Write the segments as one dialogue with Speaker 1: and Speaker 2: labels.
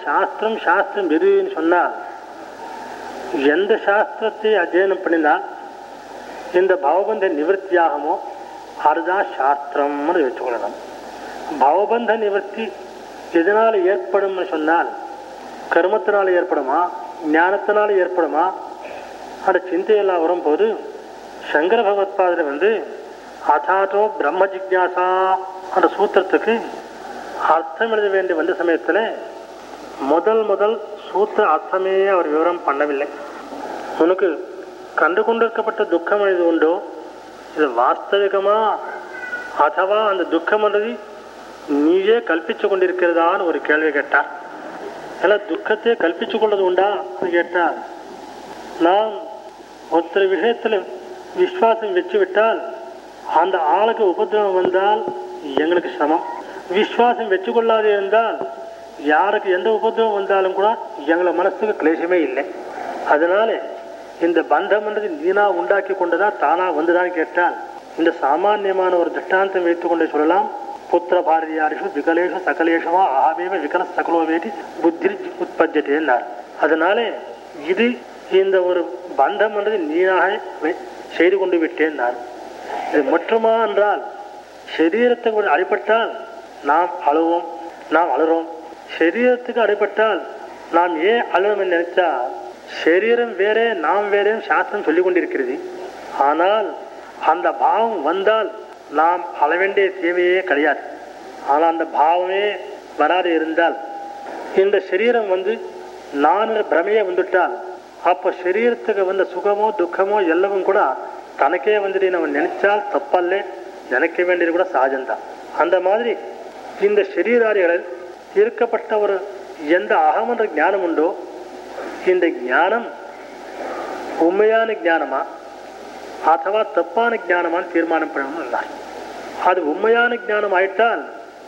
Speaker 1: சாஸ்திரம் சாஸ்திரம் எதுன்னு சொன்னால் எந்த சாஸ்திரத்தை அத்தியனம் பண்ணினால் இந்த பவபந்த நிவர்த்தியாகுமோ அதுதான் சாஸ்திரம்னு வச்சுக்கொள்ளணும் பவபந்த நிவர்த்தி எதனால் ஏற்படும்னு சொன்னால் கர்மத்தினால் ஏற்படுமா ஞானத்தினால் ஏற்படுமா அந்த சிந்தையெல்லாம் வரும்போது சங்கர பகவத்பாதர் வந்து அதாட்டோ பிரம்ம ஜிக்யாசா அந்த சூத்திரத்துக்கு அர்த்தம் எழுத வேண்டி வந்த சமயத்தில் முதல் முதல் சூத்திர அர்த்தமே அவர் விவரம் பண்ணவில்லை உனக்கு கண்டு கொண்டிருக்கப்பட்ட துக்கம் இது உண்டோ இது வாஸ்தவிகமா அதுவா அந்த துக்கம்ன்றது நீயே கல்பிச்சு கொண்டிருக்கிறதான்னு ஒரு கேள்வி கேட்டார் ஏன்னா துக்கத்தை கல்பிச்சு கொண்டது உண்டா கேட்டார் நாம் ஒருத்தர் விஷயத்துல விஸ்வாசம் வச்சு விட்டால் அந்த ஆளுக்கு உபதிரவம் வந்தால் எங்களுக்கு சிரமம் விஸ்வாசம் வச்சு கொள்ளாது இருந்தால் யாருக்கு எந்த உபதிரவம் வந்தாலும் கூட எங்களை மனசுக்கு கிளேசமே இல்லை அதனால இந்த பந்தம்ன்றது நீனா உண்டாக்கி கொண்டதா தானா வந்துதான் கேட்டால் இந்த சாமானியமான ஒரு திருஷ்டாந்தம் வைத்துக் கொண்டு சொல்லலாம் புத்திர பாரதியாரிஷு விகலேஷு சகலேஷுவா ஆவேவ விகல சகலோவேதி புத்தி உற்பத்தியன்னார் அதனால இது இந்த ஒரு பந்தம் என்றது நீனாக செய்து கொண்டு விட்டேன்னார் இது மட்டுமா என்றால் சரீரத்துக்கு ஒரு அடிபட்டால் நாம் அழுவோம் நாம் அழுறோம் சரீரத்துக்கு அடிபட்டால் நாம் ஏன் அழுவோம் நினைச்சா சரீரம் வேறே நாம் வேறேயும் சாஸ்திரம் சொல்லிக் கொண்டிருக்கிறது ஆனால் அந்த பாவம் வந்தால் நாம் அழ வேண்டிய தேவையே கிடையாது ஆனால் அந்த பாவமே வராது இருந்தால் இந்த சரீரம் வந்து நான் பிரமையே வந்துட்டால் அப்போ சரீரத்துக்கு வந்த சுகமோ துக்கமோ எல்லாமும் கூட தனக்கே வந்துட்டு நம்ம நினைச்சால் தப்பல்ல நினைக்க வேண்டியது கூட சகஜம்தான் அந்த மாதிரி இந்த சரீராதிகளில் இருக்கப்பட்ட ஒரு எந்த அகமன்ற ஞானம் உண்டோ இந்த ஞானம் உண்மையான ஞானமா அதுவா தப்பான ஞானமான்னு தீர்மானம் பண்ணணும் அது உண்மையான ஞானம் ஆயிட்டால்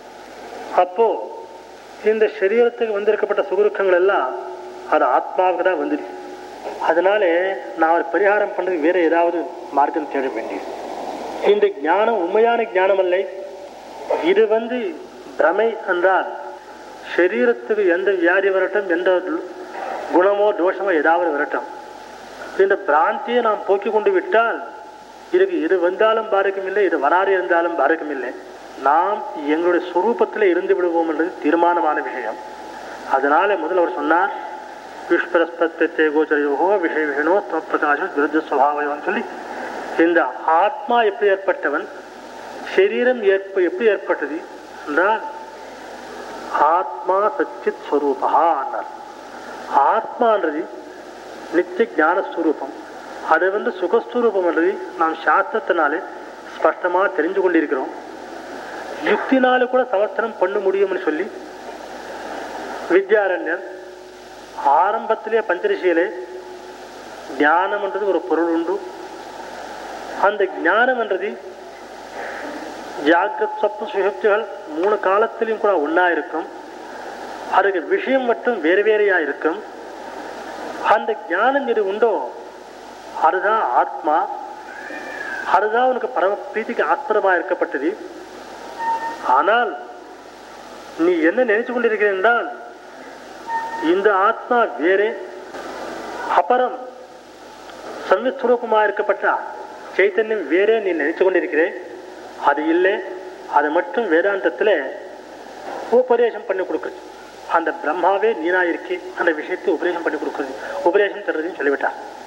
Speaker 1: அப்போ இந்த சரீரத்துக்கு வந்திருக்கப்பட்ட சுகுருக்கங்கள் எல்லாம் அது ஆத்மாவுக்கு தான் வந்துடுச்சு அதனால நான் ஒரு பரிகாரம் பண்றது வேற ஏதாவது மார்க்கம் தேட வேண்டியது இந்த ஞானம் உண்மையான ஞானம் அல்ல இது வந்து பிரமை என்றால் சரீரத்துக்கு எந்த வியாதி வரட்டும் எந்த குணமோ தோஷமோ ஏதாவது வரட்டும் இந்த பிராந்தியை நாம் போக்கி கொண்டு விட்டால் இதுக்கு இது வந்தாலும் பாரகம் இல்லை இது வராது இருந்தாலும் பாரகம் இல்லை நாம் எங்களுடைய சுரூபத்தில் இருந்து விடுவோம் என்றது தீர்மானமான விஷயம் அதனால முதல்ல அவர் சொன்னார் விஷ்பரஸ்பத்தே கோச்சரையோ விஷய விஷயனோ பிரகாசம் விருத்த சுவாவயோன்னு சொல்லி இந்த ஆத்மா எப்படி ஏற்பட்டவன் சரீரம் ஏற்ப எப்படி ஏற்பட்டது என்றால் ஆத்மா சச்சித் ஸ்வரூபா அன்னார் ஆத்மான்றது நித்திய ஞானஸ்வரூபம் அது வந்து சுகஸ்வரூபம் என்றது நாம் சாஸ்திரத்தினாலே ஸ்பஷ்டமா தெரிஞ்சு கொண்டிருக்கிறோம் யுக்தினால கூட சமஸ்தனம் பண்ண முடியும்னு சொல்லி வித்யாரண்யர் ஆரம்பத்திலே பஞ்சரிசியிலே ஞானம் என்றது ஒரு பொருள் உண்டு அந்த ஞானம் என்றது ஜாகிரத் சொப்பு சுகப்திகள் மூணு காலத்திலையும் கூட ஒன்னா இருக்கும் அதுக்கு விஷயம் மட்டும் வேறு வேறையா இருக்கும் அந்த ஞானம் எது உண்டோ அதுதான் ஆத்மா அதுதான் உனக்கு பரம பிரீத்திக்கு ஆஸ்பதமா இருக்கப்பட்டது ஆனால் நீ என்ன நினைச்சு கொண்டிருக்கிறேன் என்றால் இந்த ஆத்மா வேறே அபரம் சம்விஸ்வரூபமாக இருக்கப்பட்ட சைத்தன்யம் வேறே நீ நினைச்சு கொண்டிருக்கிறேன் அது இல்லை அது மட்டும் வேதாந்தத்தில் உபதேசம் பண்ணி கொடுக்குறது அந்த பிரம்மாவே நீனா இருக்கே அந்த விஷயத்தை உபதேசம் பண்ணி கொடுக்குறது உபதேசம் தர்றதுன்னு சொல்லிவிட்டார்